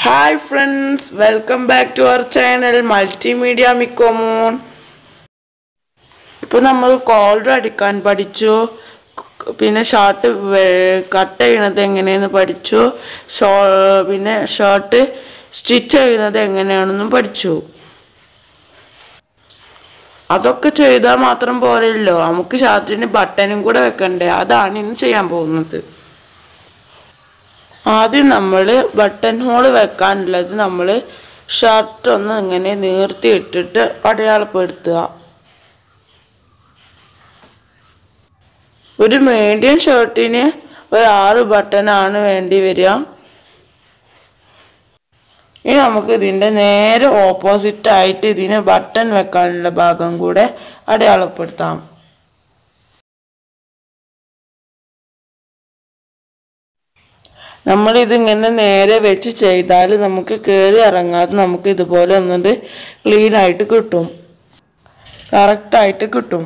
hi friends welcome back to our channel multimedia മിക്കോമോൺ ഇപ്പോൾ നമ്മൾ കോളർ അടിക്കാൻ പഠിച്ചു ക- പിന്നെ ഷർട്ട് കട്ട് ചെയ്യുന്നത് എങ്ങനെയെന്ന് പഠിച്ചു ഷോ പിന്നെ ഷർട്ട് സ്റ്റിച്ച് ചെയ്യുന്നത് എങ്ങനെയാണെന്നും പഠിച്ചു അതൊക്കെ ചെയ്താൽ മാത്രം പോരല്ലോ നമുക്ക് ഷർട്ടിന് ബട്ടനും കൂടെ വെക്കണ്ടേ അതാണ് ഇന്ന് ചെയ്യാൻ പോകുന്നത് ആദ്യം നമ്മൾ ബട്ടൺ ഹോൾ വെക്കാനുള്ളത് നമ്മൾ ഷർട്ട് ഒന്ന് ഇങ്ങനെ നീർത്തി ഇട്ടിട്ട് അടയാളപ്പെടുത്തുക ഒരു മീഡിയം ഷർട്ടിന് ഒരു ആറ് ബട്ടണാണ് വേണ്ടി വരിക ഇനി നമുക്ക് ഇതിൻ്റെ നേരെ ഓപ്പോസിറ്റ് ആയിട്ട് ഇതിന് ബട്ടൺ വെക്കാനുള്ള ഭാഗം കൂടെ അടയാളപ്പെടുത്താം നമ്മളിതിങ്ങനെ നേരെ വെച്ച് ചെയ്താൽ നമുക്ക് കയറി ഇറങ്ങാതെ നമുക്ക് ഇതുപോലെ ഒന്നുകൊണ്ട് ക്ലീൻ ആയിട്ട് കിട്ടും കറക്റ്റായിട്ട് കിട്ടും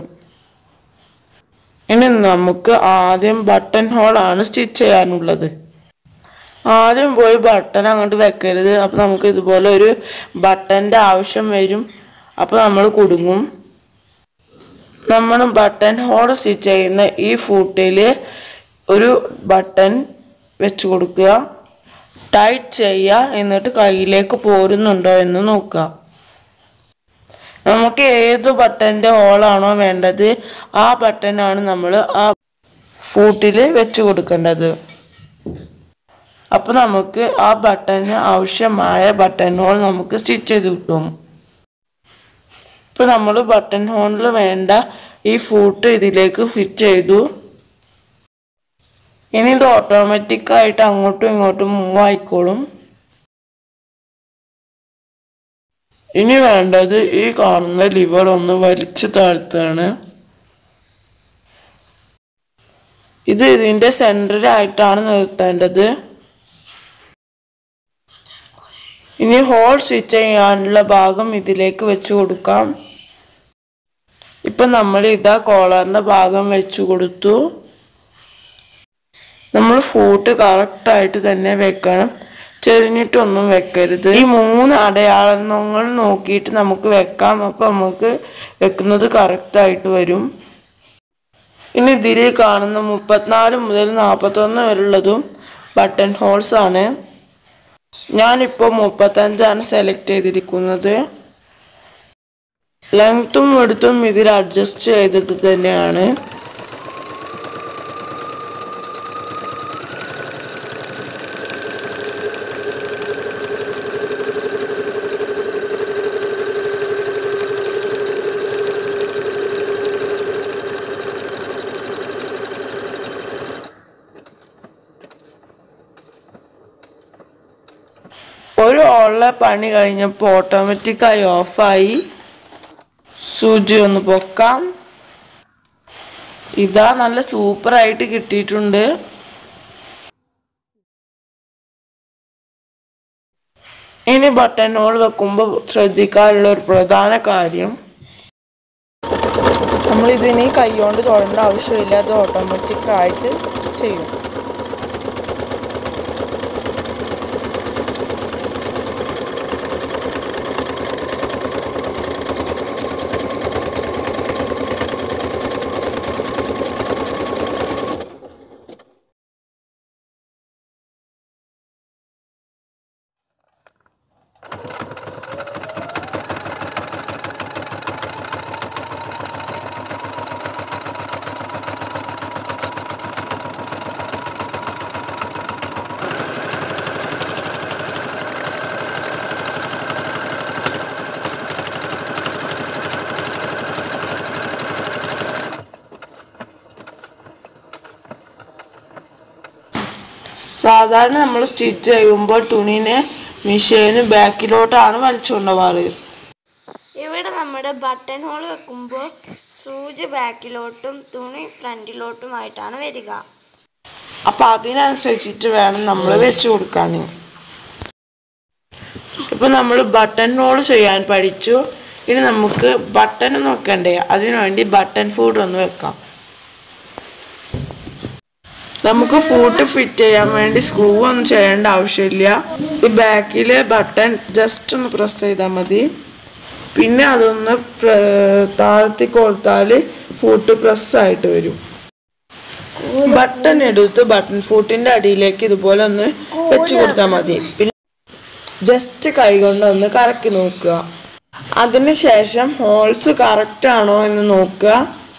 ഇനി നമുക്ക് ആദ്യം ബട്ടൺ ഹോളാണ് സ്റ്റിച്ച് ചെയ്യാനുള്ളത് ആദ്യം പോയി ബട്ടൺ അങ്ങോട്ട് വെക്കരുത് അപ്പോൾ നമുക്ക് ഇതുപോലെ ഒരു ബട്ടൻ്റെ ആവശ്യം വരും അപ്പോൾ നമ്മൾ കുടുങ്ങും നമ്മൾ ബട്ടൺ ഹോൾ സ്റ്റിച്ച് ചെയ്യുന്ന ഈ ഫൂട്ടിൽ ഒരു ബട്ടൺ വെച്ച് കൊടുക്കുക ടൈറ്റ് ചെയ്യുക എന്നിട്ട് കയ്യിലേക്ക് പോരുന്നുണ്ടോ എന്ന് നോക്കുക നമുക്ക് ഏത് ബട്ടൻ്റെ ഹോളാണോ വേണ്ടത് ആ ബട്ടനാണ് നമ്മൾ ആ ഫൂട്ടിൽ വെച്ച് കൊടുക്കേണ്ടത് അപ്പോൾ നമുക്ക് ആ ബട്ടന് ആവശ്യമായ ബട്ടൺ ഹോൾ നമുക്ക് സ്റ്റിച്ച് ചെയ്ത് കിട്ടും ഇപ്പോൾ നമ്മൾ ബട്ടൺ ഹോളിൽ വേണ്ട ഈ ഫൂട്ട് ഇതിലേക്ക് ഫിറ്റ് ചെയ്തു ഇനി ഇത് ഓട്ടോമാറ്റിക്കായിട്ട് അങ്ങോട്ടും ഇങ്ങോട്ടും മൂവ് ആയിക്കോളും ഇനി വേണ്ടത് ഈ കാണുന്ന ലിവർ ഒന്ന് വലിച്ചു താഴ്ത്താണ് ഇത് ഇതിൻ്റെ സെൻറ്ററിലായിട്ടാണ് നിർത്തേണ്ടത് ഇനി ഹോൾ സ്റ്റിച്ച് ചെയ്യാനുള്ള ഭാഗം ഇതിലേക്ക് വെച്ച് കൊടുക്കാം ഇപ്പം നമ്മൾ ഇതാ കോളറിൻ്റെ ഭാഗം വെച്ച് കൊടുത്തു നമ്മൾ ഫൂട്ട് കറക്റ്റായിട്ട് തന്നെ വെക്കണം ചെരിഞ്ഞിട്ടൊന്നും വെക്കരുത് ഈ മൂന്ന് അടയാളങ്ങൾ നോക്കിയിട്ട് നമുക്ക് വെക്കാം അപ്പം നമുക്ക് വെക്കുന്നത് കറക്റ്റായിട്ട് വരും ഇനി ഇതിൽ കാണുന്ന മുപ്പത്തിനാല് മുതൽ നാൽപ്പത്തൊന്ന് വരെയുള്ളതും ബട്ടൺ ഹോൾസ് ആണ് ഞാനിപ്പോൾ മുപ്പത്തഞ്ചാണ് സെലക്ട് ചെയ്തിരിക്കുന്നത് ലെങ്ത്തും എടുത്തും ഇതിൽ അഡ്ജസ്റ്റ് ചെയ്തത് തന്നെയാണ് ഒരു ഓളിലെ പണി കഴിഞ്ഞപ്പോൾ ഓട്ടോമാറ്റിക്കായി ഓഫായി സൂചി ഒന്ന് പൊക്കാം ഇതാ നല്ല സൂപ്പറായിട്ട് കിട്ടിയിട്ടുണ്ട് ഇനി ബട്ടൺ ഹോൾ വെക്കുമ്പോൾ ശ്രദ്ധിക്കാനുള്ള ഒരു പ്രധാന കാര്യം നമ്മളിതിനി കൈകൊണ്ട് തൊടേണ്ട ആവശ്യമില്ല അത് ഓട്ടോമാറ്റിക്കായിട്ട് ചെയ്യും സാധാരണ നമ്മൾ സ്റ്റിച്ച് ചെയ്യുമ്പോൾ തുണിനെ മിഷീന് ബാക്കിലോട്ടാണ് വലിച്ചുകൊണ്ട് പോകാറ് ഇവിടെ നമ്മുടെ ബട്ടൺ ഹോൾ വെക്കുമ്പോൾ സൂചി ബാക്കിലോട്ടും തുണി ഫ്രണ്ടിലോട്ടുമായിട്ടാണ് വരിക അപ്പം അതിനനുസരിച്ചിട്ട് വേണം നമ്മൾ വെച്ച് കൊടുക്കാൻ ഇപ്പം നമ്മൾ ബട്ടൺ റോൾ ചെയ്യാൻ പഠിച്ചു ഇനി നമുക്ക് ബട്ടൺ നോക്കണ്ടേ അതിനുവേണ്ടി ബട്ടൺ ഫുഡ് ഒന്ന് വെക്കാം നമുക്ക് ഫൂട്ട് ഫിറ്റ് ചെയ്യാൻ വേണ്ടി സ്ക്രൂ ഒന്നും ചെയ്യേണ്ട ആവശ്യമില്ല ഈ ബാക്കിലെ ബട്ടൺ ജസ്റ്റ് ഒന്ന് പ്രസ് ചെയ്താൽ മതി പിന്നെ അതൊന്ന് പ്ര- താഴ്ത്തി കൊടുത്താൽ ഫൂട്ട് പ്രസ് ആയിട്ട് വരും ബട്ടൺ എടുത്ത് ബട്ടൺ ഫൂട്ടിന്റെ അടിയിലേക്ക് ഇതുപോലെ ഒന്ന് വെച്ച് കൊടുത്താൽ മതി പിന്നെ ജസ്റ്റ് കൈകൊണ്ട് ഒന്ന് കറക്കി നോക്കുക അതിനുശേഷം ഹോൾസ് കറക്റ്റ് ആണോ എന്ന് നോക്കുക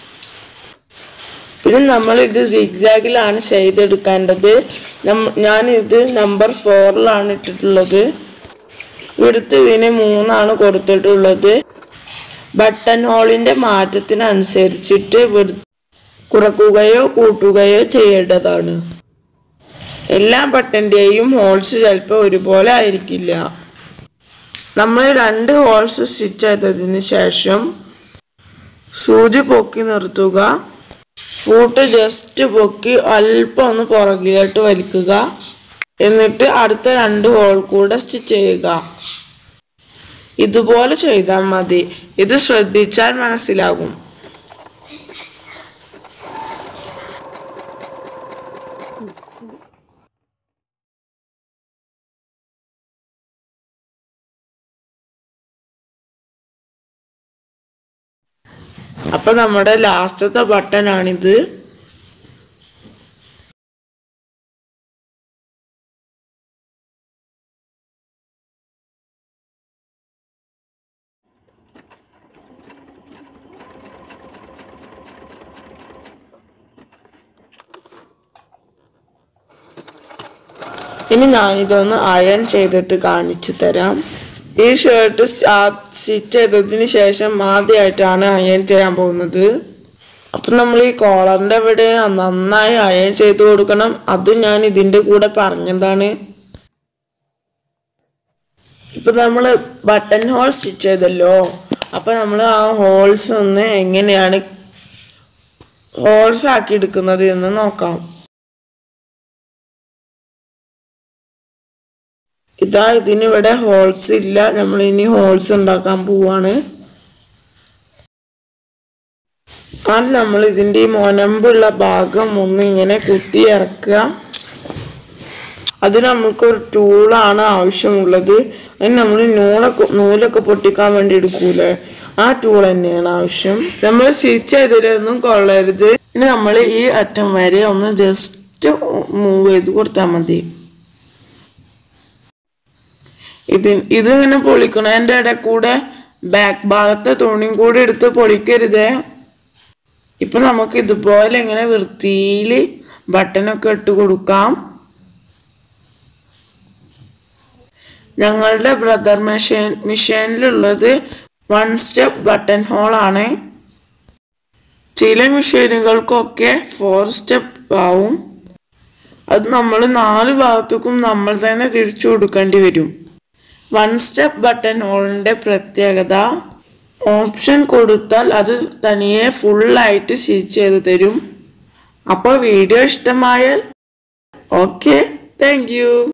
പിന്നെ നമ്മൾ ഇത് സിഗ്സാഗിലാണ് ചെയ്തെടുക്കേണ്ടത് നമ്മ- ഞാനിത് നമ്പർ ഫോറിലാണ് ഇട്ടിട്ടുള്ളത് ഇവിടുത്തെ ഇതിന് മൂന്നാണ് കൊടുത്തിട്ടുള്ളത് ബട്ടൺ ഹോളിന്റെ മാറ്റത്തിനനുസരിച്ചിട്ട് ഇവിടു- കുറക്കുകയോ കൂട്ടുകയോ ചെയ്യേണ്ടതാണ് എല്ലാ ബട്ടന്റെയും ഹോൾസ് ചിലപ്പോൾ ഒരുപോലെ ആയിരിക്കില്ല നമ്മൾ രണ്ട് ഹോൾസ് സ്റ്റിച്ച് ചെയ്തതിന് ശേഷം സൂചി പൊക്കി നിർത്തുക ഫൂട്ട് ജസ്റ്റ് പൊക്കി അല്പം ഒന്ന് പുറകിലോട്ട് വലിക്കുക എന്നിട്ട് അടുത്ത രണ്ട് ഹോൾ കൂടെ സ്റ്റിച്ച് ചെയ്യുക ഇതുപോലെ ചെയ്താൽ മതി ഇത് ശ്രദ്ധിച്ചാൽ മനസ്സിലാകും അപ്പൊ നമ്മുടെ ലാസ്റ്റത്തെ ബട്ടൺ ആണിത് ഇനി ഞാനിതൊന്ന് അയൺ ചെയ്തിട്ട് കാണിച്ചു തരാം ഈ ഷർട്ട് സ്റ്റിച്ച് ചെയ്തതിന് ശേഷം ആദ്യമായിട്ടാണ് അയൺ ചെയ്യാൻ പോകുന്നത് അപ്പം നമ്മൾ ഈ കോളറിൻ്റെ ഇവിടെ നന്നായി അയൺ ചെയ്ത് കൊടുക്കണം അത് ഞാൻ ഇതിൻ്റെ കൂടെ പറഞ്ഞതാണ് ഇപ്പം നമ്മൾ ബട്ടൺ ഹോൾ സ്റ്റിച്ച് ചെയ്തല്ലോ അപ്പം നമ്മൾ ആ ഹോൾസ് ഒന്ന് എങ്ങനെയാണ് ഹോൾസ് ആക്കി എടുക്കുന്നത് എന്ന് നോക്കാം ഇതാ ഇതിനിവിടെ ഹോൾസ് ഇല്ല നമ്മൾ ഇനി ഹോൾസ് ഉണ്ടാക്കാൻ പോവാണ് ആദ്യം നമ്മൾ ഇതിൻ്റെ ഈ മൊനമ്പുള്ള ഭാഗം ഒന്ന് ഇങ്ങനെ കുത്തി ഇറക്കുക അതിന് നമുക്കൊരു ടൂളാണ് ആവശ്യമുള്ളത് അതിന് നമ്മൾ നൂലൊക്കെ നൂലൊക്കെ പൊട്ടിക്കാൻ വേണ്ടി എടുക്കൂലേ ആ ടൂൾ തന്നെയാണ് ആവശ്യം നമ്മൾ സ്റ്റിച്ച് ചെയ്തിട്ടൊന്നും കൊള്ളരുത് ഇനി നമ്മൾ ഈ അറ്റം വരെ ഒന്ന് ജസ്റ്റ് മൂവ് ചെയ്ത് കൊടുത്താൽ മതി ഇത് ഇതിങ്ങനെ പൊളിക്കണതിൻ്റെ ഇടയിൽ കൂടെ ബാക്ക് ഭാഗത്തെ തുണിയും കൂടി എടുത്ത് പൊളിക്കരുതേ ഇപ്പൊ നമുക്ക് ഇതുപോലെ ഇങ്ങനെ വൃത്തിയിൽ ബട്ടനൊക്കെ ഇട്ട് കൊടുക്കാം ഞങ്ങളുടെ ബ്രദർ മെഷീൻ മെഷീനിലുള്ളത് വൺ സ്റ്റെപ്പ് ബട്ടൺ ഹോൾ ആണ് ചില മെഷീനുകൾക്കൊക്കെ ഫോർ സ്റ്റെപ്പ് ആവും അത് നമ്മൾ നാല് ഭാഗത്തേക്കും നമ്മൾ തന്നെ തിരിച്ചു കൊടുക്കേണ്ടി വരും വൺ സ്റ്റെപ്പ് ബട്ടൺ ഹോളിൻ്റെ പ്രത്യേകത ഓപ്ഷൻ കൊടുത്താൽ അത് തനിയെ ഫുള്ളായിട്ട് സ്റ്റിച്ച് ചെയ്ത് തരും അപ്പോൾ വീഡിയോ ഇഷ്ടമായാൽ ഓക്കെ താങ്ക് യു